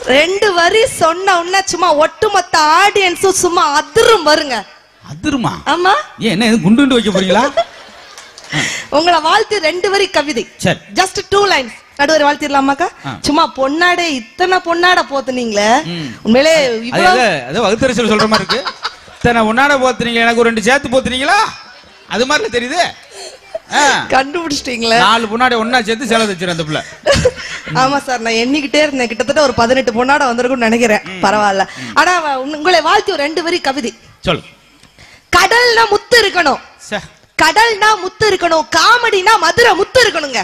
ரெண்டு வரி சொன்ன உடனே சும்மா ஒட்டுமொத்த ஆடியன்ஸும் சும்மா அதிரும் வருங்க அதிருமா ஆமா ஏன் என்ன எதுவும் குண்டு குண்டு வைக்க போறீங்களா உங்களை வாழ்த்து ரெண்டு வரி கவிதை சரி ஜஸ்ட் டூ லைன்ஸ் நடுவர் வாழ்த்திடலாமாக்கா ஆ. சும்மா பொன்னாடே இத்தனை பொன்னாட போத்துனீங்களே ம். உண்மையிலே அது இவ்வளவு எது அது வகுத்தரசல் சொல்ற மாதிரி இருக்கு இத்தனை உன்னாட போத்துனீங்க எனக்கு ஒரு ரெண்டு சேர்த்து போத்துனீங்களா அது மாதிரில தெரியுது ஆ. கண்டுபிடிச்சிட்டீங்களே நாலு முன்னாடி ஒன்னா சேர்த்து சேலை தச்சிரு அந்த பிள்ளை ஆமா சார் நான் எண்ணிக்கிட்டே இருந்தேன் கிட்டத்தட்ட ஒரு பதினெட்டு பொன்னாட வந்திருக்கும்னு நினைக்கிறேன் பரவாயில்ல ஆனா அவ- உன்- உங்களை வாழ்த்தி ஒரு ரெண்டு வரி கவிதை சொல் கடல்னா முத்து இருக்கணும் சே கடல்னா முத்து இருக்கணும் காமெடினா மதுரை முத்து இருக்கணுங்க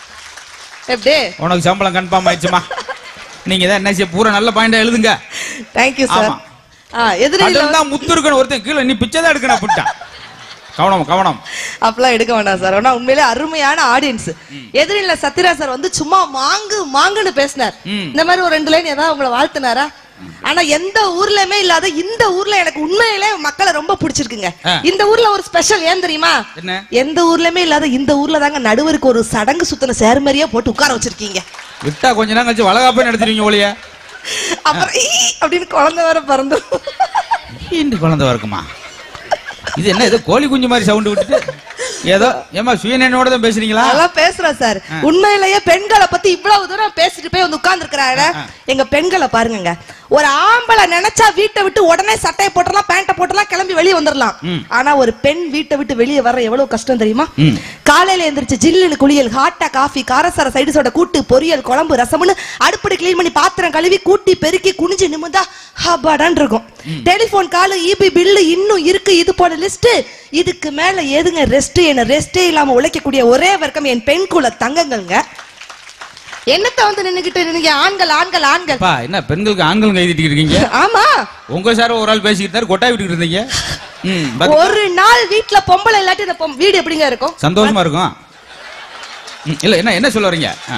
எப்படி உனக்கு சம்பளம் கன்ஃபார்ம் ஆயிடுச்சுமா நீங்க தான் என்ன செய்ய பூரா நல்ல பாயிண்டா எழுதுங்க தேங்க்யூ சார் ஆமா. ஆ எதிரில கடல் தான் முத்து இருக்கணும் ஒருத்தன் கீழே நீ பிச்சை தான் எடுக்கணும் அப்படின்ட்டான் கவனம் கவனம் அப்பெல்லாம் எடுக்க வேண்டாம் சார் ஆனா உண்மையிலே அருமையான ஆடியன்ஸ் எதிரில சத்யராஜ் சார் வந்து சும்மா மாங்கு மாங்குன்னு பேசினார் ம். இந்த மாதிரி ஒரு ரெண்டு லைன் ஏதாவது உங்களை வாழ்த்துனாரா ஆனா எந்த ஊர்லயுமே இல்லாத இந்த ஊர்ல எனக்கு உண்மையிலே மக்களை ரொம்ப பிடிச்சிருக்குங்க ஆ. இந்த ஊர்ல ஒரு ஸ்பெஷல் ஏன் தெரியுமா என்ன எந்த ஊர்லயுமே இல்லாத இந்த ஊர்ல தாங்க நடுவருக்கு ஒரு சடங்கு சுத்தின சேர் மாதிரியே போட்டு உட்கார வச்சிருக்கீங்க விட்டா கொஞ்ச நேரம் கழிச்சு வளகாப்பே நடத்துறீங்க ஒளிய அப்புறம் ஈ அப்படின்னு குழந்தை வேற பிறந்து ஈண்டு குழந்தை இருக்குமா இது என்ன ஏதோ கோழி குஞ்சு மாதிரி சவுண்ட் விட்டுட்டு ஏதோ ஏமா சுயநனோட தான் பேசுறீங்களா அதெல்லாம் பேசுறேன் சார் உண்மையிலேயே பெண்களை பத்தி இவ்வளவு தூரம் பேசிட்டு போய் வந்து உட்கார்ந்து எங்க பெண்களை பாருங்க ஒரு ஆம்பளை நினைச்சா வீட்டை விட்டு உடனே சட்டையை போட்டுறலாம் பேண்ட்டை போட்டுறலாம் கிளம்பி வெளியே வந்துடலாம் ம். ஆனா ஒரு பெண் வீட்டை விட்டு வெளியே வர எவ்வளவு கஷ்டம் தெரியுமா ம். காலையில எந்திரிச்சு ஜில்லுன்னு குளியல் ஹாட்டா காஃபி காரசார சைடு சோட கூட்டு பொரியல் குழம்பு ரசம்னு அடுப்படி கிளீன் பண்ணி பாத்திரம் கழுவி கூட்டி பெருக்கி குனிஞ்சு நிமிந்தா ஹபாடான் இருக்கும் டெலிபோன் காலு இபி பில்லு இன்னும் இருக்கு இது போல லிஸ்ட் இதுக்கு மேல எதுங்க ரெஸ்ட் என்ன ரெஸ்டே இல்லாம உழைக்கக்கூடிய ஒரே வர்க்கம் என் பெண் குல தங்கங்கள்ங்க என்னத்த வந்து நின்னுகிட்டு நீங்க ஆண்கள் ஆண்கள் ஆண்கள் அப்பா என்ன பெண்களுக்கு ஆண்கள் கை தட்டிக்கிட்டு இருக்கீங்க ஆமா உங்க சார் ஒரு ஆள் பேசிக்கிட்டு இருந்தாரு கொட்டாய் விட்டுக்கிட்டு இருந்தீங்க ம் பாத்து- ஒரு நாள் வீட்ல பொம்பளை இல்லாட்டி இந்த பொம்- வீடு எப்படிங்க இருக்கும் சந்தோஷமா இருக்கும் ம், இல்ல என்ன என்ன சொல்ல வரீங்க ஆ.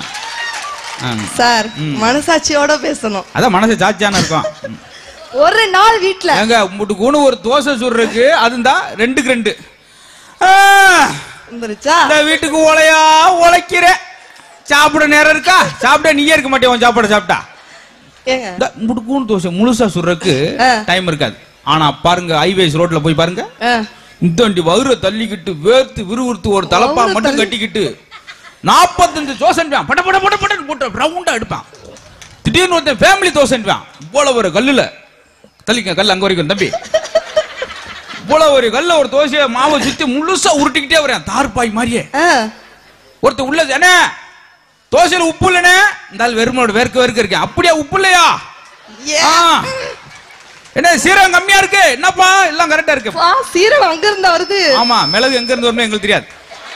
ஆ. சார் மனசாட்சியோட பேசணும் அதான் மனசு சாட்சியான இருக்கும் ம். ஒரு நாள் வீட்ல ஏங்க முட்டுக்கூணு ஒரு தோசை சுடுறதுக்கு அதுதான் ரெண்டுக்கு ரெண்டு ஆ, வந்துருச்சா இந்த வீட்டுக்கு உழையா உழைக்கிறேன் சாப்பிட நேரம் இருக்கா சாப்பிட நீயே இருக்க மாட்டேன் உன் சாப்பாடு சாப்பிட்டா ஏங்க இந்த முட்டுக்கூணு தோசை முழுசா சுடுறதுக்கு ஆ. டைம் இருக்காது ஆனா பாருங்க ஹைவேஸ் ரோட்ல போய் பாருங்க ஆ. இந்த வண்டி வகுற தள்ளிக்கிட்டு வேர்த்து விறுவிறுத்து ஒரு தலப்பா வகுற மட்டும் தள்ளி- கட்டிக்கிட்டு நாற்பத்தஞ்சு தோசைன்றான் பட பட பட படன்னு போட்டு ரவுண்டா எடுப்பான் திடீர்னு ஒருத்தன் ஃபேமிலி தோசைன்றான் இவ்வளவு ஒரு கல்லுல தள்ளிக்க கல் அங்க வரைக்கும் தம்பி இவ்வளவு ஒரு கல்ல ஒரு தோசையை மாவை சுத்தி முழுசா உருட்டிக்கிட்டே வரேன் தார்பாய் மாதிரியே ஆ. ஒருத்தன் உள்ள என்ன தோசையில உப்பு இல்லனே இந்த ஆள் வெறுமனோட வேர்க்க வேர்க்க இருக்கேன் அப்படியே உப்பு இல்லையா ஏ. ஆ. என்ன சீரகம் கம்மியா இருக்கு என்னப்பா எல்லாம் கரெக்டா இருக்கு வா, சீரகம் அங்க இருந்தா வருது ஆமா மிளகு எங்க இருந்து வரணும் எங்களுக்கு தெரியாது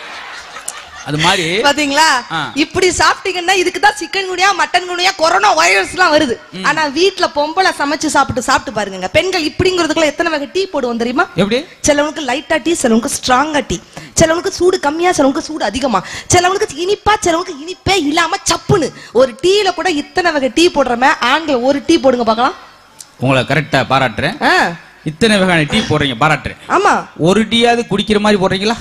அது மாதிரி பாத்தீங்களா ஆ. இப்படி சாப்பிட்டீங்கன்னா இதுக்கு தான் சிக்கன் குனியா மட்டன் குனியா கொரோனா வைரஸ் எல்லாம் வருது ஆனா வீட்ல பொம்பளை சமைச்சு சாப்பிட்டு சாப்பிட்டு பாருங்க பெண்கள் இப்படிங்கிறதுக்குள்ள எத்தனை வகை டீ போடுவோம் தெரியுமா எப்படி சிலவனுக்கு லைட்டா டீ சிலவனுக்கு ஸ்ட்ராங்கா டீ சிலவனுக்கு சூடு கம்மியா சிலவனுக்கு சூடு அதிகமா சிலவனுக்கு இனிப்பா சிலவனுக்கு இனிப்பே இல்லாம சப்புன்னு ஒரு டீல கூட இத்தனை வகை டீ போடுறமே ஆண்கள் ஒரு டீ போடுங்க பார்க்கலாம் உங்களை கரெக்டா பாராட்டுறேன் ஆ, இத்தனை வகையான டீ போடுறீங்க பாராட்டுறேன் ஆமா ஒரு டீயாவது குடிக்கிற மாதிரி போடுறீங்களா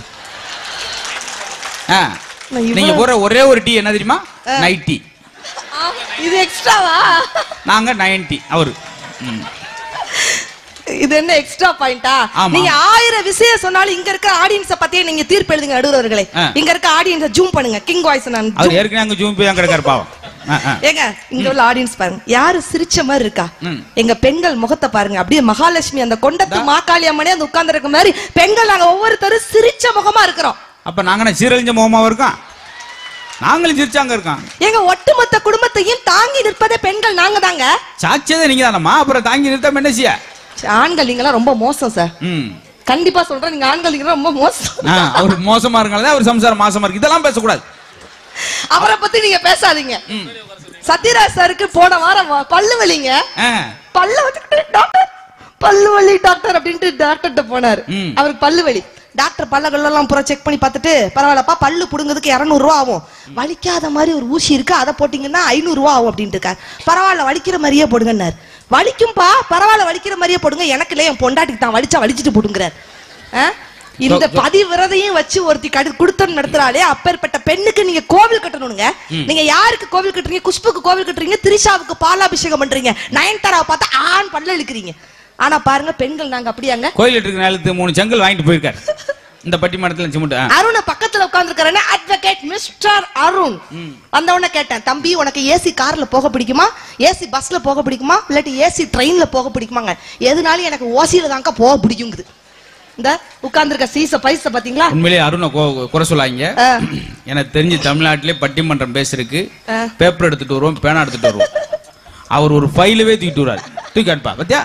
ஆ. நான் இவ்வளவு- நீங்க போடுற ஒரே ஒரு டீ என்ன தெரியுமா நைட் டீ ஆ, இது எக்ஸ்ட்ராவா நாங்க நைன் டீ அவரு ம். இது என்ன எக்ஸ்ட்ரா பாயிண்டா ஆமா. நீங்க ஆயிரம் விஷயம் சொன்னாலும் இங்க இருக்க ஆடியன்ஸ பத்தியே நீங்க தீர்ப்பு எழுதுங்க நடுவர்களே ஆ. இங்க இருக்க ஆடியன்ஸ ஜூம் பண்ணுங்க கிங் வாய்ஸ் நான் அவர் ஏற்கனவே அங்க ஜூம் போய் தான் கிடக்காரு பாவம் ஆ, ஆ. ஏங்க இங்க உள்ள ஆடியன்ஸ் பாருங்க யாரு சிரிச்ச மாதிரி இருக்கா ம். எங்க பெண்கள் முகத்தை பாருங்க அப்படியே மகாலட்சுமி அந்த கொண்டத்து மாக்காளி அம்மனே அந்த உட்கார்ந்து இருக்க மாதிரி பெண்கள் நாங்க ஒவ்வொருத்தரும் சிரிச்ச முகமா இருக்கிறோம் அப்ப நாங்க என்ன சீரழிஞ்ச முகமாவும் இருக்கோம் நாங்களும் சிரிச்சாங்க இருக்கோம் எங்க ஒட்டுமொத்த குடும்பத்தையும் தாங்கி நிற்பதே பெண்கள் நாங்க தாங்க சாட்சியதே நீங்க தானம்மா அப்புறம் தாங்கி நிறுத்தாம என்ன செய்ய ஆண்கள் நீங்களாம் ரொம்ப மோசம் சார் ம் கண்டிப்பா சொல்றேன் நீங்க ஆண்கள் நீங்க ரொம்ப மோசம் ஆ, அவர் மோசமா இருக்காங்க அவர் சம்சாரம் மாசமா இருக்கு இதெல்லாம் பேசக்கூடாது அவரை பத்தி நீங்க பேசாதீங்க சத்யராஜ் சாருக்கு போன வாரம் வ- பல்லு வலிங்க ஆ, பல்ல வச்சுக்கிட்டு டாக்டர் பல்லு வலி டாக்டர் அப்படின்ட்டு டாக்டர்கிட்ட போனாரு ம். அவருக்கு பல்லு வலி டாக்டர் பல்லகள்லாம் பூரா செக் பண்ணி பார்த்துட்டு பரவாயில்லப்பா பல்லு புடுங்கிறதுக்கு இரநூறு ரூபா ஆகும் வலிக்காத மாதிரி ஒரு ஊசி இருக்கு அதை போட்டீங்கன்னா ஐநூறு ரூபா ஆகும் அப்படின்ட்டு இருக்காரு பரவாயில்ல வலிக்கிற மாதிரியே போடுங்கன்னாரு வலிக்கும்பா பரவாயில்ல வலிக்கிற மாதிரியே போடுங்க எனக்கு இல்லை என் பொண்டாட்டிக்கு தான் வலிச்சா வலிச்சிட்டு போடுங்கிறார் ஆ? இந்த சொ- சொ- பதிவிரதையும் வச்சு ஒருத்தி கடு குடுத்தம் நடத்துறாளே அப்பேற்பட்ட பெண்ணுக்கு நீங்க கோவில் கட்டணுங்க நீங்க யாருக்கு கோவில் கட்டுறீங்க குஷ்புக்கு கோவில் கட்டுறீங்க திரிஷாவுக்கு பாலாபிஷேகம் பண்றீங்க நயன்தாராவை பார்த்தா ஆண் பல்ல இழுக்கிறீங்க ஆனா பாருங்க பெண்கள் நாங்க அப்படியாங்க கோயில் இருக்கிற நிலத்து மூணு செங்கல் வாங்கிட்டு போயிருக்காரு இந்த பட்டிமன்றத்துல சிமெண்ட் ஆ. அருண பக்கத்துல உட்கார்ந்துருக்காரு அட்வொகேட் மிஸ்டர் அருண் வந்த உடனே கேட்டேன் தம்பி உனக்கு ஏசி கார்ல போக பிடிக்குமா ஏசி பஸ்ல போக பிடிக்குமா இல்லாட்டி ஏசி ட்ரெயின்ல போக பிடிக்குமாங்க எதுனாலும் எனக்கு ஓசியில தாங்க போக பிடிக்குங்குது இந்த உட்கார்ந்துருக்க சீச பைச பாத்தீங்களா உண்மையிலேயே அருணை கொ- குறை சொல்லாங்க ஆ. எனக்கு தெரிஞ்சு தமிழ்நாட்டிலே பட்டிமன்றம் பேசுறதுக்கு ஆ. பேப்பர் எடுத்துட்டு வருவோம் பேனா எடுத்துட்டு வருவோம் அவர் ஒரு ஃபைலவே தூக்கிட்டு வராரு தூக்கி அனுப்பா பத்தியா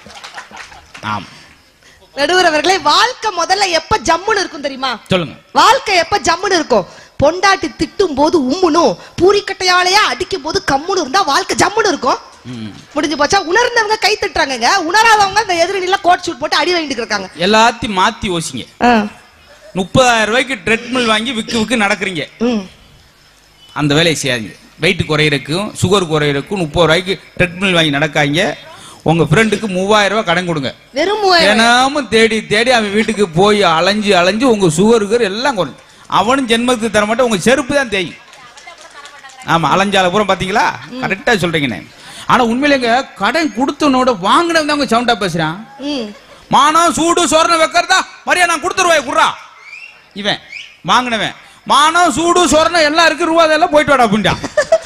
ஆம் நடுவர் அவர்களே வாழ்க்கை முதல்ல எப்ப ஜம்முன்னு இருக்கும் தெரியுமா சொல்லுங்க வாழ்க்கை எப்ப ஜம்முன்னு இருக்கும் பொண்டாட்டி திட்டும் போது உம்முனும் பூரிக்கட்டையாலேயே அடிக்கும் போது கம்முன்னு இருந்தா வாழ்க்கை ஜம்முன்னு இருக்கும் ம். முடிஞ்சு போச்சா உணர்ந்தவங்க கை தட்டுறாங்கங்க உணராதவங்க இந்த எதிரில கோட் ஷூட் போட்டு அடி வாங்கிட்டு இருக்காங்க எல்லாத்தையும் மாத்தி யோசிங்க முப்பதாயிரம் ரூபாய்க்கு ட்ரெட்மில் வாங்கி விக்கு விக்கு நடக்கிறீங்க ம். அந்த வேலையை செய்யாதீங்க வெயிட் குறையிறதுக்கும் சுகர் குறையிறதுக்கும் முப்பது ரூபாய்க்கு ட்ரெட்மில் வாங்கி நடக்காங்க உங்க ஃப்ரெண்டுக்கு மூவாயிரம் ரூபாய் கடன் கொடுங்க வெறும் மூவாயிரம் தினமும் தேடி தேடி அவன் வீட்டுக்கு போய் அலைஞ்சு அலைஞ்சு உங்க சுகருக்கு எல்லாம் குறைஞ்சு அவனும் ஜென்மத்துக்கு தர மாட்டேன் உங்க செருப்பு தான் தேயும் ஆமா அலைஞ்சால பூரா பாத்தீங்களா கரெக்டா சொல்றீங்கண்ணே ஆனா உண்மையிலேங்க கடன் கொடுத்தனோட வாங்கினவன் அவங்க சவுண்டா பேசுறான் ம். மானம் சூடு சொரணம் வைக்கிறதா மரியா நான் கொடுத்துருவாய் குர்ரா இவன் வாங்கினவன் மானம் சூடு சொரணம் எல்லாம் இருக்கு ரூபா அதெல்லாம் போயிட்டு வாடா அப்படின்ட்டான்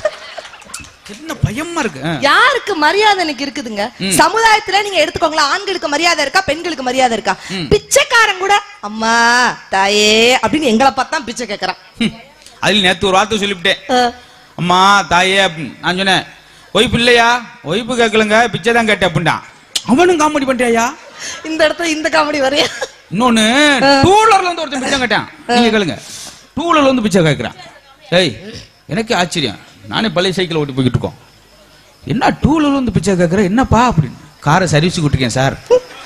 என்ன பயமா இருக்கு ஆ. யாருக்கு மரியாதை எனக்கு இருக்குதுங்க சமுதாயத்துல நீங்க எடுத்துக்கோங்களேன் ஆண்களுக்கு மரியாதை இருக்கா பெண்களுக்கு மரியாதை இருக்கா பிச்சைக்காரன் கூட அம்மா தாயே அப்படின்னு எங்களை பார்த்தா பிச்சை கேக்குறான் ஹம். அதுல நேத்து ஒரு வார்த்தை சொல்லிவிட்டேன் அஹ், அம்மா தாயே அப்படின்னு. நான் சொன்னேன் ஒய்ப்பு இல்லையா ஒய்ப்பு கேட்கலங்க பிச்சை தான் கேட்டேன் அப்படின்ட்டான் அவனும் காமெடி பண்ணிட்டாயா இந்த இடத்துல இந்த காமெடி வரையா இன்னொன்னு டூலர்ல வந்து ஒருத்தன் பிச்சை கேட்டான் நீங்க கேளுங்க டூலர்ல வந்து பிச்சை கேட்கிறான் ஏய் எனக்கு ஆச்சரியம் நானே பழைய சைக்கிள் ஓட்டி போய்கிட்டு இருக்கோம் என்ன டூலர்ல வந்து பிச்சை கேட்கற என்னப்பா அப்படின்னு காரை சர்வீஸ் விட்டுருக்கேன் சார்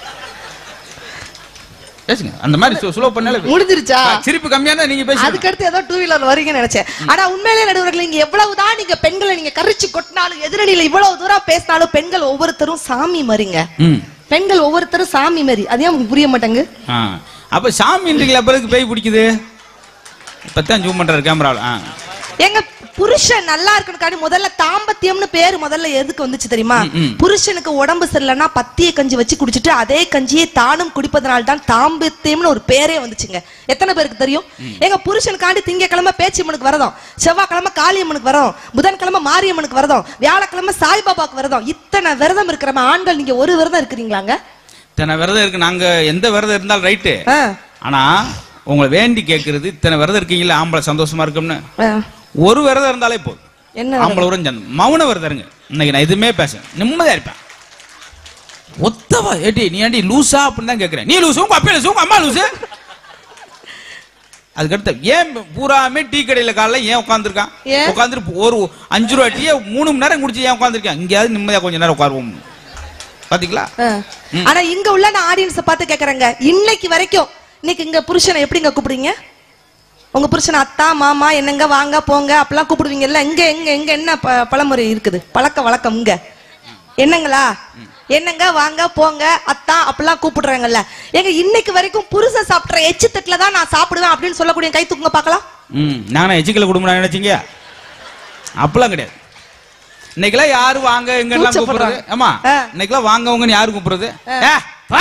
பேசுங்க அந்த மாதிரி சுலோ பண்ணால முடிஞ்சிருச்சா சிரிப்பு கம்மியா தான் நீங்க பேசுங்க அதுக்கு அடுத்து ஏதோ டூ வீலர் வரீங்கன்னு நினைச்சேன் ஆனா உண்மையிலே நடுவர்கள் நீங்க எவ்வளவுதான் நீங்க பெண்களை நீங்க கரிச்சு கொட்டினாலும் எதிரணியில இவ்வளவு தூரம் பேசினாலும் பெண்கள் ஒவ்வொருத்தரும் சாமி மாதிரிங்க ம் பெண்கள் ஒவ்வொருத்தரும் சாமி மாதிரி அதே உங்களுக்கு புரிய மாட்டாங்க ஆ அப்ப சாமின்றீங்களா பிறகு பேய் பிடிக்குது இப்பதான் ஜூம் பண்றாரு கேமராவில் ஆ எங்க புருஷன் நல்லா இருக்கணுக்காண்டி முதல்ல தாம்பத்தியம்னு பேரு முதல்ல எதுக்கு வந்துச்சு தெரியுமா ம், ம். புருஷனுக்கு உடம்பு சரியில்லைன்னா பத்திய கஞ்சி வச்சு குடிச்சிட்டு அதே கஞ்சியை தானும் குடிப்பதனால தான் தாம்பத்தியம்னு ஒரு பேரே வந்துச்சுங்க எத்தனை பேருக்கு தெரியும் எங்க புருஷனுக்காண்டி திங்கக்கிழமை பேச்சியம்மனுக்கு வரதும் செவ்வாய்க்கிழமை காளியம்மனுக்கு வரதும் புதன்கிழமை மாரியம்மனுக்கு வரதும் வியாழக்கிழமை சாய்பாபாக்கு வரதும் இத்தனை விரதம் இருக்கிற ஆண்கள் நீங்க ஒரு விரதம் இருக்கிறீங்களாங்க இத்தனை விரதம் இருக்கு நாங்க எந்த விரதம் இருந்தாலும் ரைட்டு ஆ, ஆனா உங்களை வேண்டி கேட்கறது இத்தனை விரதம் இருக்கீங்களா ஆம்பளை சந்தோஷமா இருக்கும்னு ஆ. ஒரு விரதம் இருந்தாலே போதும் என்ன ஆம்பளை உரம் சந்தம் மௌன விரதம் இருங்க இன்னைக்கு நான் எதுவுமே பேச நிம்மதியா இருப்பேன் ஒத்தவா ஏடி நீ ஏண்டி லூசா அப்படின்னு தான் கேட்கிறேன் நீ லூசு உங்க அப்பா லூசு உங்க அம்மா லூசு அதுக்கடுத்து ஏன் பூராமே டீ கடையில காலைல ஏன் உட்காந்துருக்கான் ஏன்? உட்காந்துட்டு ஒரு அஞ்சு ரூபா டீயை மூணு மணி நேரம் குடிச்சு ஏன் உட்காந்துருக்கேன் இங்கேயாவது நிம்மதியா கொஞ்ச நேரம் உட்காருவோம் பாத்தீங்களா ஆ. ஆனா இங்க உள்ள நான் ஆடியன்ஸ பார்த்து கேக்குறேங்க இன்னைக்கு வரைக்கும் இன்னைக்கு இங்க புருஷனை எப்படிங்க கூப்பிடுறீங்க உங்க புருஷனை அத்தா மாமா என்னங்க வாங்க போங்க அப்பெல்லாம் கூப்பிடுவீங்கல்ல இங்க எங்க எங்க என்ன ப- பழமுறை இருக்குது பழக்க வழக்கம் இங்க என்னங்களா என்னங்க வாங்க போங்க அத்தா அப்பெல்லாம் கூப்பிடுறாங்கல்ல எங்க இன்னைக்கு வரைக்கும் புருஷன் சாப்பிடுற எச்சு தட்டுல தான் நான் சாப்பிடுவேன் அப்படின்னு சொல்லக்கூடிய கை தூக்குங்க பார்க்கலாம் ம் நானா எச்சிக்கல குடும்பம் நினைச்சீங்க அப்பெல்லாம் கிடையாது இன்னைக்கெல்லாம் யாரு வாங்க எங்க எல்லாம் கூப்பிடுறது கூச்சப்படுறாங்க. ஆமா ஆ. இன்னைக்கெல்லாம் வாங்க உங்கன்னு யாரு கூப்பிடுறது ஏ, வா.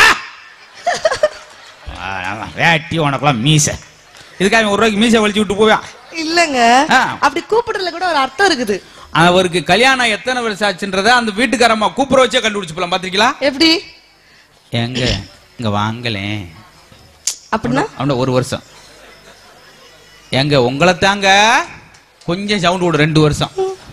ஆ, ஆமா, வேட்டி உனக்கெல்லாம் மீசை இதுக்காக இவன் ஒரு ரூபாய்க்கு மீசை வலிச்சு விட்டு போவான் இல்லங்க ஆ. அப்படி கூப்பிடுறதுல கூட ஒரு அர்த்தம் இருக்குது அவருக்கு கல்யாணம் எத்தனை வருஷம் ஆச்சுன்றத அந்த வீட்டுக்காரம்மா கூப்பிட வச்சே கண்டுபிடிச்சு போலாம் பாத்திருக்கீங்களா எப்படி எங்க இங்க வாங்கலேன் அப்படின்னா அவன ஒரு வருஷம் எங்க உங்களை தாங்க கொஞ்சம் சவுண்ட் விடு ரெண்டு வருஷம்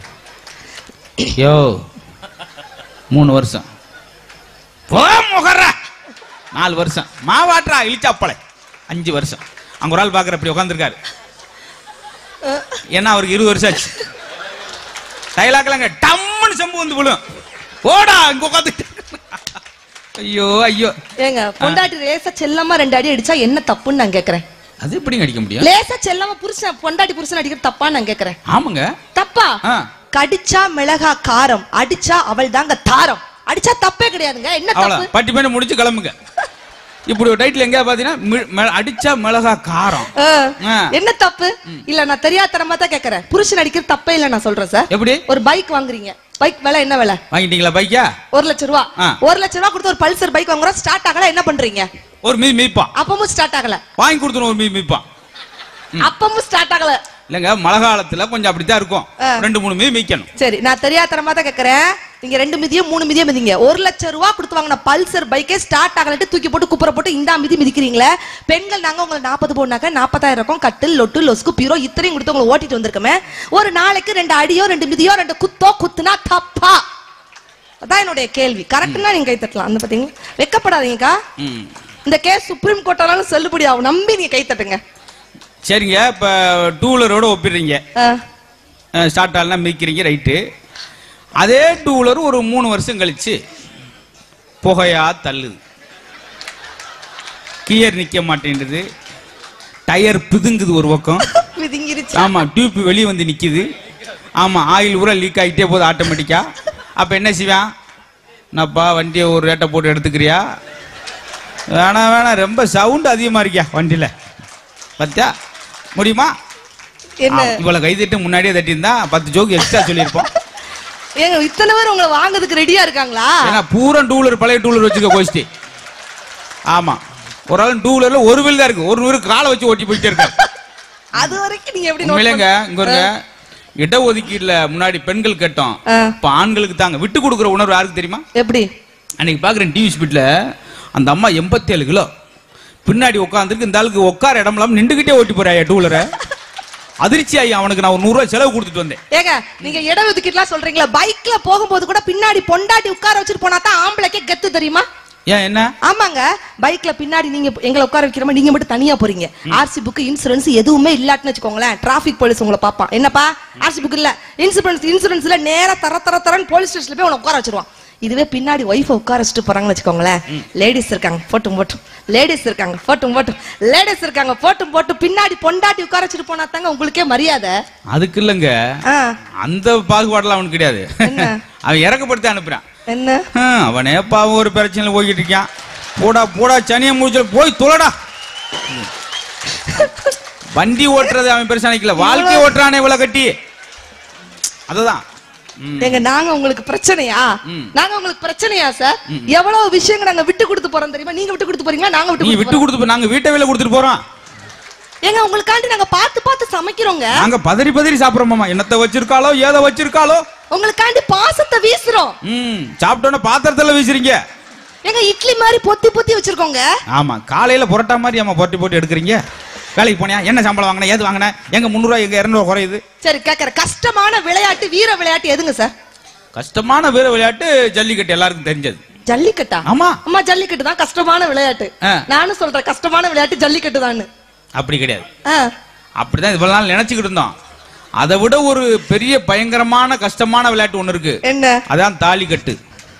யோ மூணு வருஷம் போ முகர நாலு வருஷம் மாவாட்டா இழிச்சாப்பளை அஞ்சு வருஷம் அங்க ஒரு ஆள் பாக்குற அப்படி உட்காந்துருக்காரு ஏன்னா அவருக்கு இருபது வருஷம் ஆச்சு டைலாக்லாங்க டம்முன்னு செம்பு வந்து விழும் போடா இங்க உட்காந்துட்டு ஐயோ ஐயோ ஏங்க பொண்டாட்டி லேசா செல்லமா ரெண்டு அடி அடிச்சா என்ன தப்புன்னு நான் கேக்குறேன் அது எப்படிங்க அடிக்க முடியும் லேசா செல்லமா புருஷன் பொண்டாட்டி புருஷன் அடிக்கிறது தப்பான்னு நான் கேக்குறேன் ஆமாங்க தப்பா ஆ. கடிச்சா மிளகா காரம் அடிச்சா அவள் தாங்க தாரம் அடிச்சா தப்பே கிடையாதுங்க என்ன அவ்வளவு தப்பு பட்டி பண்ணி முடிச்சு கிளம்புங்க இப்படி ஒரு டைட்டில் எங்கேயா பாத்தீங்கன்னா மி- மி- அடிச்சா மிளகா காரம் ஆ. ஆ. என்ன தப்பு இல்ல நான் தெரியாதனமா தான் கேக்குறேன் புருஷன் அடிக்கிறது தப்பே இல்ல நான் சொல்றேன் சார் எப்படி ஒரு பைக் வாங்குறீங்க பைக் விலை என்ன விலை வாங்கிட்டீங்களா பைக்கா ஒரு லட்சம் ரூபா ஆ. ஒரு லட்சம் ரூபா கொடுத்து ஒரு பல்சர் பைக் வாங்குறோம் ஸ்டார்ட் ஆகல என்ன பண்றீங்க ஒரு மீ மீப்பான் அப்பமும் ஸ்டார்ட் ஆகல வாங்கி கொடுத்துரும் ஒரு மீ மீப்பான் அப்பமும் ஸ்டார்ட் ஆகல இல்லங்க மழை காலத்துல கொஞ்சம் அப்படித்தான் இருக்கும் ஆ. ரெண்டு மூணு மீ மீக்கணும் சரி நான் தெரியாதனமா தான் கேக்குறேன் நீங்க ரெண்டு மிதியும் மூணு மிதியும் மிதிங்க ஒரு லட்சம் ரூபா கொடுத்து வாங்கின பல்சர் பைக்கே ஸ்டார்ட் ஆகலட்டு தூக்கி போட்டு குப்புற போட்டு இந்த மிதி மிதிக்கிறீங்களே பெண்கள் நாங்க உங்களை நாற்பது போனாக்க நாற்பதாயிரம் இருக்கும் கட்டில் லொட்டு லொஸ்கு பீரோ இத்தனையும் கொடுத்து உங்களை ஓட்டிட்டு வந்திருக்கோமே ஒரு நாளைக்கு ரெண்டு அடியோ ரெண்டு மிதியோ ரெண்டு குத்தோ குத்துனா தப்பா அதான் என்னுடைய கேள்வி கரெக்ட்னா நீங்க கை தட்டலாம் அந்த பாத்தீங்க வெக்கப்படாதீங்கக்கா ம். இந்த கேஸ் சுப்ரீம் கோர்ட்டாலும் செல்லுபடி ஆகும் நம்பி நீங்க கை தட்டுங்க சரிங்க இப்ப டூ வீலரோட ஒப்பிடுறீங்க ஆ. ஸ்டார்ட் ஆகலாம் மிதிக்கிறீங்க ரைட்டு அதே டூ வீலர் ஒரு மூணு வருஷம் கழிச்சு புகையா தள்ளுது கியர் நிக்க மாட்டேங்குது டயர் பிதுங்குது ஒரு பக்கம் மிதிங்கிருச்சு ஆமா டியூப் வெளியே வந்து நிக்குது ஆமா ஆயில் ஊரா லீக் ஆகிட்டே போகுது ஆட்டோமேட்டிக்கா அப்ப என்ன செய்வான் என்னப்பா வண்டியை ஒரு ரேட்டை போட்டு எடுத்துக்கிறியா வேணாம் வேணாம் ரொம்ப சவுண்ட் அதிகமா இருக்கியா வண்டியில பத்தியா முடியுமா என்ன ஆ, இவ்வளவு கைதிட்டு முன்னாடியே தட்டியிருந்தா பத்து ஜோக்கு எக்ஸ்ட்ரா சொல்லியிருப்போம் ஏங்க இத்தனை பேர் உங்களை வாங்குறதுக்கு ரெடியா இருக்காங்களா ஏன்னா பூரா டூலர் பழைய டூலர் வச்சுக்க கோஷ்டி ஆமா ஒரு ஆள் டூலர்ல ஒரு வீல் தான் இருக்கு ஒரு நூறு காலை வச்சு ஓட்டி போயிட்டே இருக்காரு அது வரைக்கும் நீங்க எப்படி note உண்மையிலேங்க பண்ண- இங்க வருங்க இடஒதுக்கீடுல முன்னாடி பெண்கள் கேட்டோம் ஆ. இப்ப ஆண்களுக்கு தாங்க விட்டு கொடுக்குற உணர்வு யாருக்கு தெரியுமா எப்படி அன்னைக்கு பாக்குறேன் டிவி ஸ்பீட்ல அந்த அம்மா எண்பத்தேழு கிலோ பின்னாடி உட்காந்துருக்கு இந்த ஆளுக்கு உட்கார இடம் இல்லாம நின்றுகிட்டே ஓட்டி போறாயா டூலரை அதிர்ச்சி ஆகி அவனுக்கு நான் ஒரு நூறு ரூபாய் செலவு கொடுத்துட்டு வந்தேன் ஏங்க நீங்க இட ஒதுக்கீட்டுலாம் சொல்றீங்களா பைக்ல போகும்போது கூட பின்னாடி பொண்டாட்டி உட்கார வச்சுட்டு போனா தான் ஆம்பளைக்கே கெத்து தெரியுமா ஏன் என்ன ஆமாங்க பைக்ல பின்னாடி நீங்க எங்களை உட்கார வைக்கிற மாதிரி நீங்க மட்டும் தனியா போறீங்க ஆர்சி புக் இன்சூரன்ஸ் எதுவுமே இல்லாட்டுன்னு வச்சுக்கோங்களேன் டிராபிக் போலீஸ் உங்களை பாப்பான் என்னப்பா ஆர்சி புக் இல்ல இன்சூரன்ஸ் இன்சூரன்ஸ்ல நேரா தர தர தரன்னு போலீஸ் ஸ்டேஷன்ல போய் உங்களை உட்கார வச்சிருவான் இதுவே பின்னாடி ஒய்ஃபை உட்கார வச்சுட்டு போறாங்கன்னு வச்சுக்கோங்களேன் லேடிஸ் இருக்காங்க போட்டும் போட்டும் லேடிஸ் இருக்காங்க போட்டும் போட்டும் லேடிஸ் இருக்காங்க போட்டும் போட்டும் பின்னாடி பொண்டாட்டி உட்கார வச்சுட்டு போனா தாங்க உங்களுக்கே மரியாதை அதுக்கு இல்லைங்க ஆ, அந்த பாகுபாடெல்லாம் அவனுக்கு கிடையாது என்ன? அவன் இறக்கப்படுத்தி அனுப்புறான் என்ன ஹம், அவனே பாவம் ஒரு பிரச்சனையில போய்கிட்டு இருக்கான் போடா போடா சனியை முடிச்சு போய் தொலைடா வண்டி ஓட்டுறது அவன் பெருசா நிக்கல வாழ்க்கை ஓட்டுறானே இவ்வளவு கட்டி அதுதான் ம். எங்க நாங்க உங்களுக்கு பிரச்சனையா ம். நாங்க உங்களுக்கு பிரச்சனையா சார் எவ்வளவு விஷயங்கள் நாங்க விட்டு கொடுத்து போறோம் தெரியுமா நீங்க விட்டு கொடுத்து போறீங்களா நாங்க விட்டு நீ கொடுத்து விட்டு கொடுத்து போ- நாங்க வீட்டை வேலை கொடுத்துட்டு போறோம் போறோம்? ஏங்க உங்களுக்காண்டி நாங்க பார்த்து பார்த்து சமைக்கிறோங்க நாங்க பதறி பதறி சாப்பிடுறோமாமா என்னத்தை வச்சிருக்காளோ ஏதோ வச்சிருக்காளோ உங்களுக்காண்டி பாசத்தை வீசுறோம் ம் சாப்பிட்டோன்னே பாத்திரத்துல வீசுறீங்க ஏங்க இட்லி மாதிரி பொத்தி பொத்தி வச்சிருக்கோங்க ஆமா காலையில புரட்டா மாதிரி ஆமா புரட்டி போட்டு எடுக்கிறீங்க வேலைக்கு போனியா என்ன சம்பளம் வாங்கின ஏது வாங்கின எங்க முந்நூறுவா எங்க இரநூறுவா குறையுது சரி கேக்குற கஷ்டமான விளையாட்டு வீர விளையாட்டு எதுங்க சார் கஷ்டமான வீர விளையாட்டு ஜல்லிக்கட்டு எல்லாருக்கும் தெரிஞ்சது ஜல்லிக்கட்டா ஆமா அம்மா ஜல்லிக்கட்டு தான் கஷ்டமான விளையாட்டு ஆ. நானும் சொல்றேன் கஷ்டமான விளையாட்டு ஜல்லிக்கட்டு தான் அப்படி கிடையாது அப்படிதான் இவ்வளவு நாள் நினைச்சுக்கிட்டு இருந்தோம் அதை விட ஒரு பெரிய பயங்கரமான கஷ்டமான விளையாட்டு ஒண்ணு இருக்கு என்ன அதான் தாலிக்கட்டு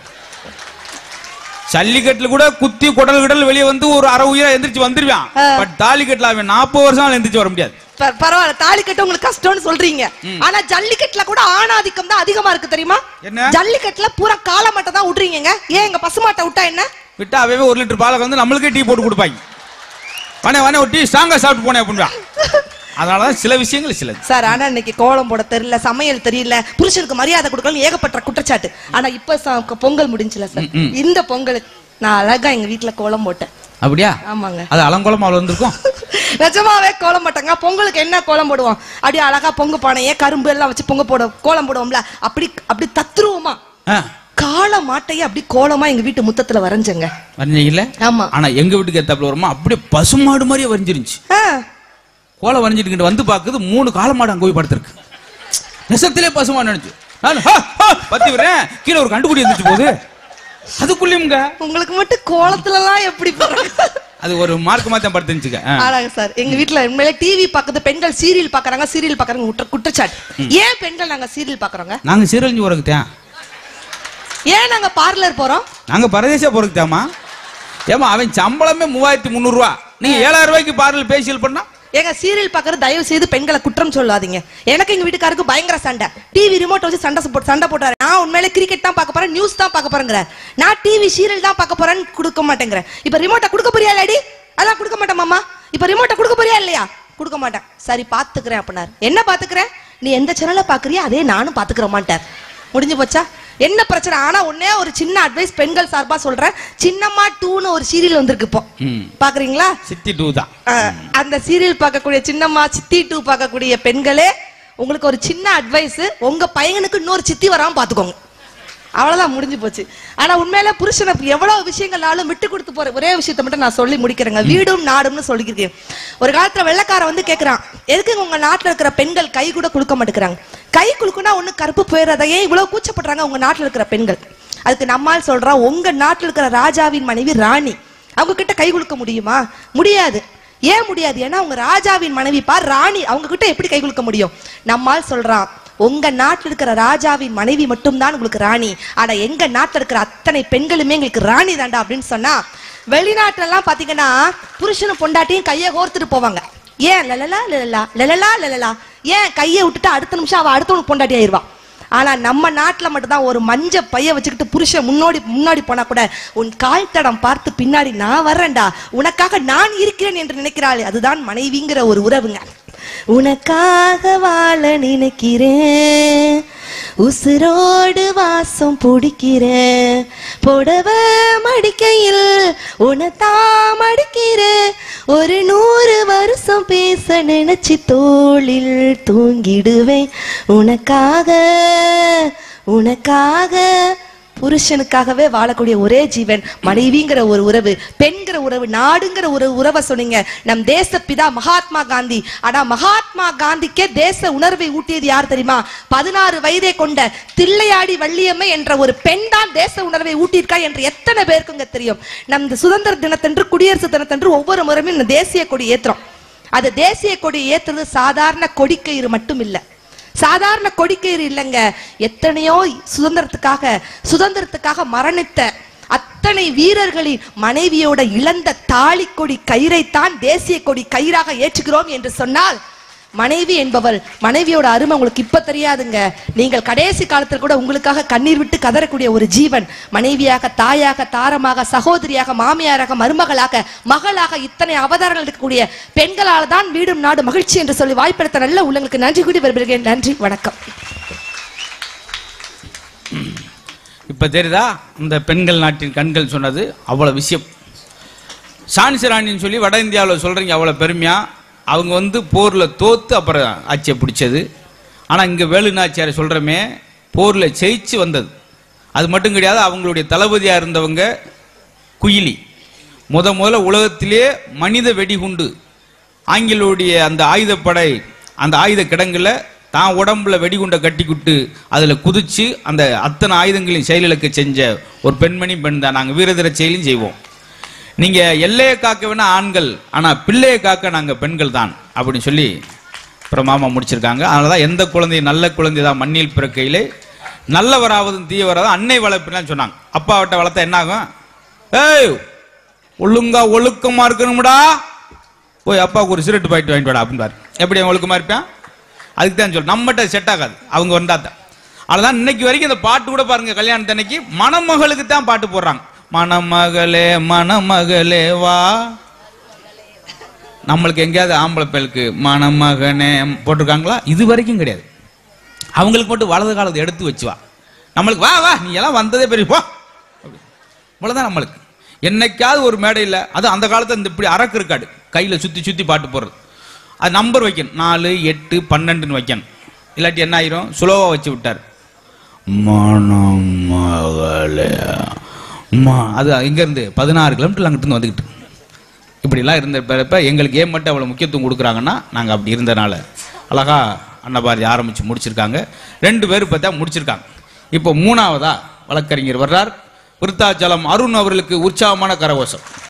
ஜல்லிக்கட்டுல கூட குத்தி குடல் கிடல் வெளியே வந்து ஒரு அரை உயிரா எந்திரிச்சு வந்துருவான் ஆ. பட் தாலிக்கட்டுல அவன் நாற்பது வருஷம் எந்திரிச்சு வர முடியாது ப- பரவாயில்ல தாலிக்கட்டு உங்களுக்கு கஷ்டம்னு சொல்றீங்க ஆனா ஜல்லிக்கட்டுல கூட ஆணாதிக்கம் தான் அதிகமா இருக்கு தெரியுமா என்ன? ஜல்லிக்கட்டுல பூரா காலமாட்டை தான் விடுறீங்க ஏன் எங்க பசுமாட்டை விட்டா என்ன விட்டா அவன் ஒரு லிட்டர் பாலை வந்து நம்மளுக்கே டீ போட்டு கொடுப்பாங்க வனே வனே ஒரு டீ ஸ்ட்ராங்கா சாப்பிட்டு போனேன் அப்படின்னா அதனாலதான் சில விஷயங்கள் சிலது சார் ஆனா இன்னைக்கு கோலம் போட தெரியல சமையல் தெரியல புருஷனுக்கு மரியாதை கொடுக்கணும் ஏகப்பட்ட குற்றச்சாட்டு ஆனா இப்ப ச- பொங்கல் முடிஞ்சுல சார் ம், ம். இந்த பொங்கலுக்கு நான் அழகா எங்க வீட்டுல கோலம் போட்டேன் அப்படியா ஆமாங்க அது அலங்கோலமா அவ்வளவு வந்திருக்கும் நிஜமாவே கோலம் போட்டாங்க பொங்கலுக்கு என்ன கோலம் போடுவோம் அப்படியே அழகா பொங்கு பானையே கரும்பு எல்லாம் வச்சு பொங்க போட கோலம் போடுவோம்ல அப்படி அப்படி தத்ருவமா ஆ, காளை மாட்டையே அப்படி கோலமா எங்க வீட்டு முத்தத்துல வரைஞ்சங்க வரைஞ்சீங்கல்ல ஆமா ஆனா எங்க வீட்டுக்கு ஏத்தாப்புல வருமா அப்படியே பசுமாடு மாதிரியே வரைஞ்சிருந்துச்சு ஆ, கோலை வரைஞ்சிட்டு வந்து பாக்குது மூணு காலமாடு அங்க போய் படுத்திருக்கு நெசத்திலே பசுமாடு நினைச்சு நான் ஹா, ஹா, பத்தி விடுறேன் கீழே ஒரு கண்டுபிடி இருந்துச்சு போகுது அதுக்குள்ளேயுங்க உங்களுக்கு மட்டும் கோலத்துல எல்லாம் எப்படி போறாங்க அது ஒரு மார்க் மாத்தான் படுத்துச்சுக்க ஆனாங்க சார் எங்க வீட்ல உண்மையிலே டிவி பாக்குது பெண்கள் சீரியல் பாக்குறாங்க சீரியல் பாக்குறாங்க குற்ற- குற்றச்சாட்டு ஏன் பெண்கள் நாங்க சீரியல் பாக்குறோங்க நாங்க சீரழிஞ்சு உறக்குத்தேன் ஏன் நாங்க பார்லர் போறோம் நாங்க பரதேச பொறுக்குத்தாமா ஏமா அவன் சம்பளமே மூவாயிரத்தி முந்நூறு ரூபா நீங்க ஏழாயிரம் ரூபாய்க்கு பார்லர் பேசியல் பண்ணா ஏங்க சீரியல் பார்க்கறது தயவு செய்து பெண்களை குற்றம் சொல்லாதீங்க எனக்கு எங்க வீட்டுக்காருக்கு பயங்கர சண்டை டிவி ரிமோட் வச்சு சண்டை போட்டு சண்டை போட்டாரு நான் உண்மையிலே கிரிக்கெட் தான் பார்க்க போறேன் நியூஸ் தான் பார்க்க போறேங்கிற நான் டிவி சீரியல் தான் பார்க்க போறேன்னு கொடுக்க மாட்டேங்கிறேன் இப்ப ரிமோட்டை கொடுக்க போறியா லேடி அதான் கொடுக்க மாட்டேன் மாமா இப்ப ரிமோட்டை கொடுக்க போறியா இல்லையா கொடுக்க மாட்டேன் சரி பாத்துக்கிறேன் அப்படின்னாரு என்ன பாத்துக்கிறேன் நீ எந்த சேனலை பாக்குறியா அதே நானும் பாத்துக்கிற மாட்டேன் முடிஞ்சு போச்சா என்ன பிரச்சனை ஆனா ஒன்னே ஒரு சின்ன அட்வைஸ் பெண்கள் சார்பா சொல்றேன் சின்னம்மா டூன்னு ஒரு சீரியல் வந்திருக்கு இப்போ ம். பாக்குறீங்களா சித்தி டூ தான் அஹ், அந்த சீரியல் பார்க்கக்கூடிய சின்னம்மா சித்தி டூ பார்க்கக்கூடிய பெண்களே உங்களுக்கு ஒரு சின்ன அட்வைஸ் உங்க பையனுக்கு இன்னொரு சித்தி வராம பாத்துக்கோங்க அவ்வளவுதான் முடிஞ்சு போச்சு ஆனா உண்மையில புருஷனை எவ்வளவு விஷயங்கள்னாலும் விட்டு கொடுத்து போற ஒரே விஷயத்தை மட்டும் நான் சொல்லி முடிக்கிறேங்க வீடும் நாடும்னு சொல்லிக்கிறேன் ஒரு காலத்துல வெள்ளக்காரன் வந்து கேக்குறான் எதுக்கு உங்க நாட்டுல இருக்கிற பெண்கள் கை கூட கொடுக்க மாட்டேங்கிறாங்க கை குலுக்குனா ஒண்ணு கருப்பு போயிடுறத ஏன் இவ்வளவு கூச்சப்படுறாங்க உங்க நாட்டுல இருக்கிற பெண்கள் அதுக்கு நம்மால் சொல்றான் உங்க நாட்டுல இருக்கிற ராஜாவின் மனைவி ராணி அவங்க கிட்ட கை குலுக்க முடியுமா முடியாது ஏன் முடியாது ஏன்னா அவங்க ராஜாவின் மனைவி பார் ராணி அவங்க கிட்ட எப்படி கை குலுக்க முடியும் நம்மால் சொல்றான் உங்க நாட்டுல இருக்கிற ராஜாவின் மனைவி மட்டும்தான் உங்களுக்கு ராணி ஆனா எங்க நாட்டுல இருக்கிற அத்தனை பெண்களுமே எங்களுக்கு ராணி தாண்டா அப்படின்னு சொன்னா வெளிநாட்டுல எல்லாம் பாத்தீங்கன்னா புருஷனும் பொண்டாட்டியும் கையை கோர்த்துட்டு போவாங்க ஏன் லலலா லலலா லலலா லலலா ஏன் கையை விட்டுட்டு அடுத்த நிமிஷம் அவ அடுத்தவனுக்கு பொண்டாட்டி ஆயிருவா ஆனா நம்ம நாட்டுல மட்டும்தான் ஒரு மஞ்ச பைய வச்சுக்கிட்டு புருஷன் முன்னாடி முன்னாடி போனா கூட உன் கால் தடம் பார்த்து பின்னாடி நான் வர்றேன்டா உனக்காக நான் இருக்கிறேன் என்று நினைக்கிறாளே அதுதான் மனைவிங்கிற ஒரு உறவுங்க உனக்காக வாழ நினைக்கிறேன் உசுரோடு வாசம் பிடிக்கிறேன் புடவ மடிக்கையில் உனத்தான் மடிக்கிறேன் ஒரு நூறு வருஷம் பேச நினைச்சு தோளில் தூங்கிடுவேன் உனக்காக உனக்காக புருஷனுக்காகவே வாழக்கூடிய ஒரே ஜீவன் மனைவிங்கிற ஒரு உறவு பெண்கிற உறவு நாடுங்கிற ஒரு உறவை சொன்னீங்க நம் தேசப்பிதா மகாத்மா காந்தி ஆனா மகாத்மா காந்திக்கே தேச உணர்வை ஊட்டியது யார் தெரியுமா பதினாறு வயதை கொண்ட தில்லையாடி வள்ளியம்மை என்ற ஒரு பெண் தான் தேச உணர்வை ஊட்டியிருக்கா என்று எத்தனை பேருக்குங்க தெரியும் நம் இந்த சுதந்திர தினத்தன்று குடியரசு தினத்தன்று ஒவ்வொரு முறையும் இந்த தேசிய கொடி ஏத்துறோம் அது தேசிய கொடி ஏத்துறது சாதாரண கொடிக்கயிறு மட்டும் இல்ல சாதாரண கொடிக்கயிறு இல்லைங்க எத்தனையோ சுதந்திரத்துக்காக சுதந்திரத்துக்காக மரணித்த அத்தனை வீரர்களின் மனைவியோட இழந்த தாலி கொடி கயிறைத்தான் தேசிய கொடி கயிறாக ஏற்றுகிறோம் என்று சொன்னால் மனைவி என்பவள் மனைவியோட அருமை உங்களுக்கு இப்ப தெரியாதுங்க நீங்கள் கடைசி காலத்தில் கூட உங்களுக்காக கண்ணீர் விட்டு கதறக்கூடிய ஒரு ஜீவன் மனைவியாக தாயாக தாரமாக சகோதரியாக மாமியாராக மருமகளாக மகளாக இத்தனை அவதாரங்கள் இருக்கக்கூடிய பெண்களால் தான் வீடும் நாடு மகிழ்ச்சி என்று சொல்லி வாய்ப்பெடுத்த நல்ல உள்ளங்களுக்கு நன்றி கூடி வருகிறேன் நன்றி வணக்கம் இப்ப தெரியுதா இந்த பெண்கள் நாட்டின் கண்கள் சொன்னது அவ்வளவு விஷயம் சான்சி ராணின்னு சொல்லி வட இந்தியாவில் சொல்றீங்க அவ்வளவு பெருமையா அவங்க வந்து போர்ல தோத்து அப்புறம் ஆட்சியை பிடிச்சது ஆனா இங்க வேலு நாச்சியார் சொல்றமே போர்ல ஜெயிச்சு வந்தது அது மட்டும் கிடையாது அவங்களுடைய தளபதியா இருந்தவங்க குயிலி முத முதல்ல உலகத்திலே மனித வெடிகுண்டு ஆங்கிலோடைய அந்த ஆயுதப்படை அந்த ஆயுத கிடங்குல தான் உடம்புல வெடிகுண்டை கட்டிக்கிட்டு அதுல குதிச்சு அந்த அத்தனை ஆயுதங்களையும் செயலிழக்க செஞ்ச ஒரு பெண்மணி பெண் தான் நாங்க வீரதீர செயலையும் செய்வோம் நீங்க எல்லையை காக்க வேணா ஆண்கள் ஆனா பிள்ளையை காக்க நாங்க பெண்கள் தான் அப்படின்னு சொல்லி அப்புறம் மாமா முடிச்சிருக்காங்க அதனாலதான் எந்த குழந்தை நல்ல குழந்தை தான் மண்ணில் பிறக்கையிலே நல்லவராவதும் தீயவராதும் அன்னை வளர்ப்புலாம் சொன்னாங்க அப்பாவிட்ட வளர்த்தா என்ன ஆகும் ஏய் ஒழுங்கா ஒழுக்கமா இருக்கணும்டா போய் அப்பாவுக்கு ஒரு சிரட்டு பாயிட்டு வாங்கிட்டு வாடா அப்படின்பாரு எப்படி அவன் ஒழுக்கமா இருப்பான் அதுக்கு தான் சொல்லு நம்மகிட்ட செட் ஆகாது அவங்க வந்தா தான் அதனால இன்னைக்கு வரைக்கும் இந்த பாட்டு கூட பாருங்க கல்யாணத்தன்னைக்கு மணமகளுக்கு தான் பாட்டு போடுறாங்க மணமகளே மணமகளே வா நம்மளுக்கு எங்கேயாவது ஆம்பளை பயலுக்கு மணமகனே போட்டிருக்காங்களா இது வரைக்கும் கிடையாது அவங்களுக்கு மட்டும் வலது காலத்தை எடுத்து வச்சு வா நம்மளுக்கு வா வா நீ எல்லாம் வந்ததே பெரிய போ அப்படி. இவ்வளவுதான் நம்மளுக்கு என்னைக்காவது ஒரு மேடையில் அது அந்த காலத்துல இந்த இப்படி அரக்கு இருக்காடு கையில சுத்தி சுத்தி பாட்டு போடுறது அது நம்பர் வைக்கணும் நாலு எட்டு பன்னெண்டுன்னு வைக்கணும் இல்லாட்டி என்ன ஆயிரும் சுலோவா வச்சு விட்டார் மணமகளே மா அது இங்க இருந்து பதினாறு கிலோமீட்டர் அங்கிட்டு இருந்து வந்துகிட்டு இப்படிலாம் இருந்த பிறப்ப எங்களுக்கு ஏன் மட்டும் அவ்வளோ முக்கியத்துவம் கொடுக்குறாங்கன்னா நாங்கள் அப்படி இருந்தனால அழகா அன்னபாரதி ஆரம்பிச்சு முடிச்சிருக்காங்க ரெண்டு பேரும் பார்த்தா முடிச்சிருக்காங்க இப்போ மூணாவதா வழக்கறிஞர் வர்றார் விருத்தாச்சலம் அருண் அவர்களுக்கு உற்சாகமான கரகோஷம்